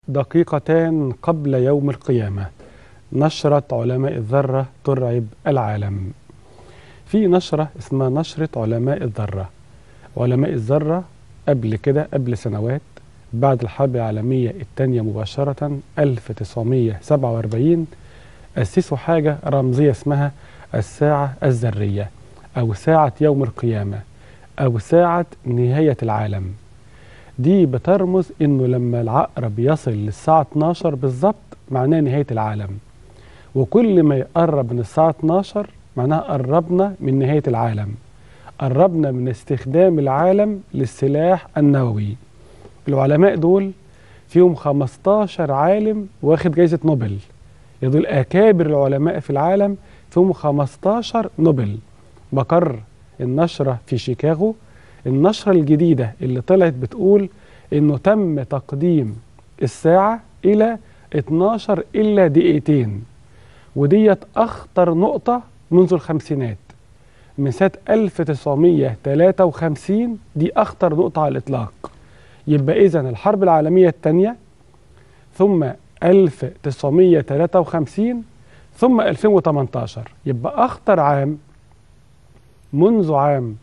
دقيقتان قبل يوم القيامة نشرة علماء الذرة ترعب العالم في نشرة اسمها نشرة علماء الذرة علماء الذرة قبل كده قبل سنوات بعد الحرب العالمية الثانية مباشرة 1947 أسسوا حاجة رمزية اسمها الساعة الذرية أو ساعة يوم القيامة أو ساعة نهاية العالم دي بترمز انه لما العقرب يصل للساعة 12 بالظبط معناه نهاية العالم وكل ما يقرب من الساعة 12 معناها قربنا من نهاية العالم قربنا من استخدام العالم للسلاح النووي العلماء دول فيهم 15 عالم واخد جائزة نوبل دول أكابر العلماء في العالم فيهم 15 نوبل مقر النشرة في شيكاغو النشرة الجديدة اللي طلعت بتقول انه تم تقديم الساعة الى 12 الا دقيقتين وديت اخطر نقطة منذ الخمسينات من سنة 1953 دي اخطر نقطة على الاطلاق يبقى اذا الحرب العالمية الثانية ثم 1953 ثم 2018 يبقى اخطر عام منذ عام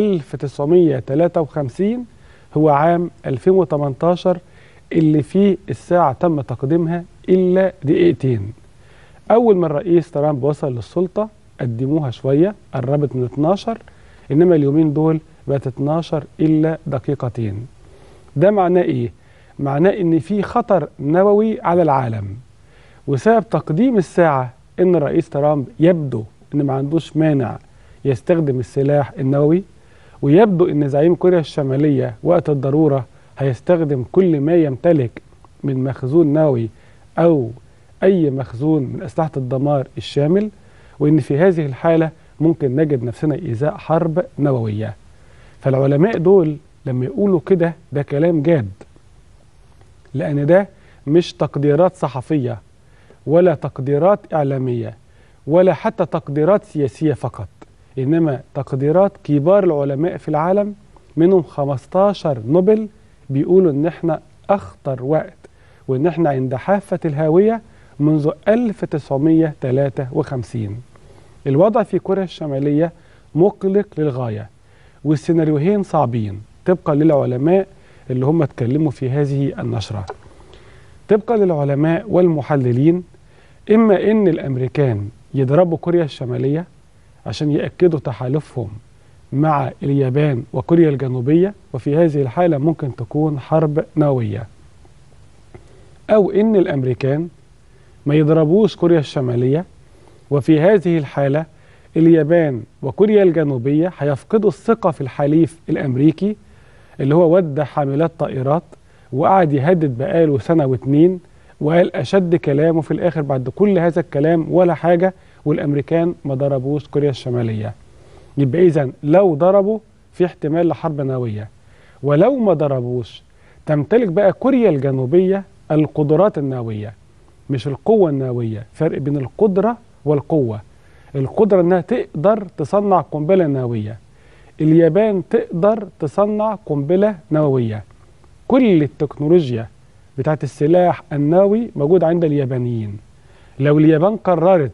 1953 هو عام 2018 اللي فيه الساعة تم تقديمها إلا دقيقتين أول ما الرئيس ترامب وصل للسلطة قدموها شوية قربت من 12 إنما اليومين دول بقت 12 إلا دقيقتين ده معناه إيه؟ معناه إن في خطر نووي على العالم وسبب تقديم الساعة إن الرئيس ترامب يبدو إن ما عندوش مانع يستخدم السلاح النووي ويبدو ان زعيم كوريا الشماليه وقت الضروره هيستخدم كل ما يمتلك من مخزون نووي او اي مخزون من اسلحه الدمار الشامل وان في هذه الحاله ممكن نجد نفسنا ازاء حرب نوويه فالعلماء دول لما يقولوا كده ده كلام جاد لان ده مش تقديرات صحفيه ولا تقديرات اعلاميه ولا حتى تقديرات سياسيه فقط إنما تقديرات كبار العلماء في العالم منهم 15 نوبل بيقولوا إن إحنا أخطر وقت وإن إحنا عند حافة الهاوية منذ 1953 الوضع في كوريا الشمالية مقلق للغاية والسيناريوهين صعبين طبقا للعلماء اللي هم اتكلموا في هذه النشرة طبقا للعلماء والمحللين إما إن الأمريكان يضربوا كوريا الشمالية عشان يأكدوا تحالفهم مع اليابان وكوريا الجنوبية وفي هذه الحالة ممكن تكون حرب نووية أو إن الأمريكان ما يضربوش كوريا الشمالية وفي هذه الحالة اليابان وكوريا الجنوبية هيفقدوا الثقة في الحليف الأمريكي اللي هو ودى حاملات طائرات وقعد يهدد بقاله سنة واتنين وقال أشد كلامه في الآخر بعد كل هذا الكلام ولا حاجة والامريكان ما ضربوش كوريا الشماليه يبقى اذا لو ضربوا في احتمال لحرب نوويه ولو ما ضربوش تمتلك بقى كوريا الجنوبيه القدرات النوويه مش القوه النوويه فرق بين القدره والقوه القدره انها تقدر تصنع قنبله نوويه اليابان تقدر تصنع قنبله نوويه كل التكنولوجيا بتاعت السلاح النووي موجود عند اليابانيين لو اليابان قررت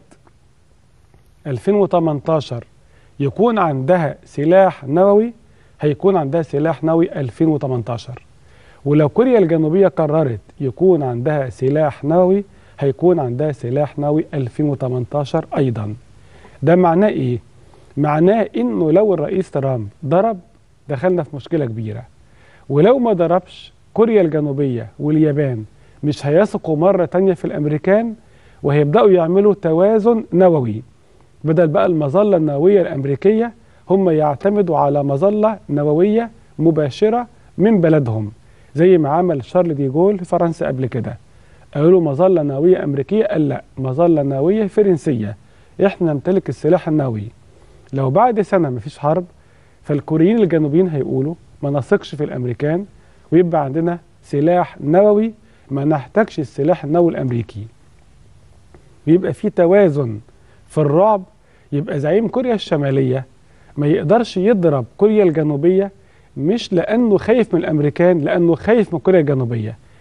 2018 يكون عندها سلاح نووي هيكون عندها سلاح نووي 2018 ولو كوريا الجنوبية قررت يكون عندها سلاح نووي هيكون عندها سلاح نووي 2018 أيضا ده معناه إيه؟ معناه إنه لو الرئيس ترامب ضرب دخلنا في مشكلة كبيرة ولو ما ضربش كوريا الجنوبية واليابان مش هيثقوا مرة تانية في الأمريكان وهيبدأوا يعملوا توازن نووي بدل بقى المظلة النووية الأمريكية هم يعتمدوا على مظلة نووية مباشرة من بلدهم زي ما عمل شارل دي جول في فرنسا قبل كده قالوا مظلة نووية أمريكية قال لا مظلة نووية فرنسية احنا نمتلك السلاح النووي لو بعد سنة مفيش حرب فالكوريين الجنوبيين هيقولوا ما نثقش في الأمريكان ويبقى عندنا سلاح نووي ما نحتاجش السلاح النووي الأمريكي ويبقى في توازن في الرعب يبقى زعيم كوريا الشمالية ما يقدرش يضرب كوريا الجنوبية مش لأنه خايف من الأمريكان لأنه خايف من كوريا الجنوبية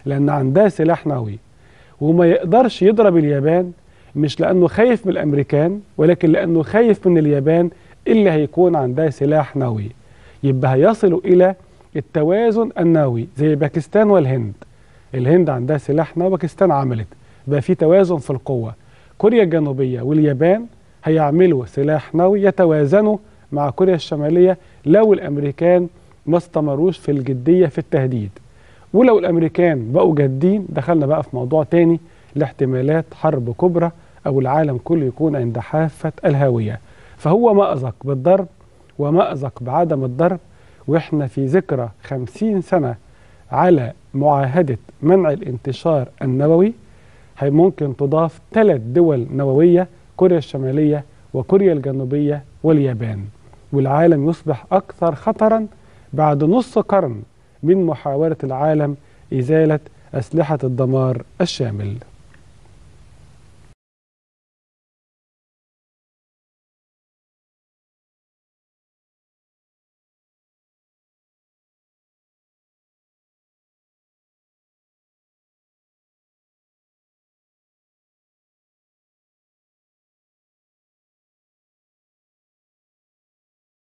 لأن عندها سلاح نووي وما يقدرش يضرب اليابان مش لأنه خايف من الأمريكان ولكن لأنه خايف من اليابان اللي هيكون عندها سلاح نووي يبقى هيصلوا إلى التوازن النووي زي باكستان والهند الهند عندها سلاح نووي باكستان عملت بقى في توازن في القوة كوريا الجنوبية واليابان هيعملوا سلاح نووي يتوازنوا مع كوريا الشمالية لو الأمريكان ما استمروش في الجدية في التهديد ولو الأمريكان بقوا جادين دخلنا بقى في موضوع تاني لاحتمالات حرب كبرى أو العالم كله يكون عند حافة الهاوية فهو مأزق بالضرب ومأزق بعدم الضرب وإحنا في ذكرى خمسين سنة على معاهدة منع الانتشار النووي هي ممكن تضاف ثلاث دول نووية كوريا الشمالية وكوريا الجنوبية واليابان والعالم يصبح أكثر خطرا بعد نص قرن من محاولة العالم إزالة أسلحة الدمار الشامل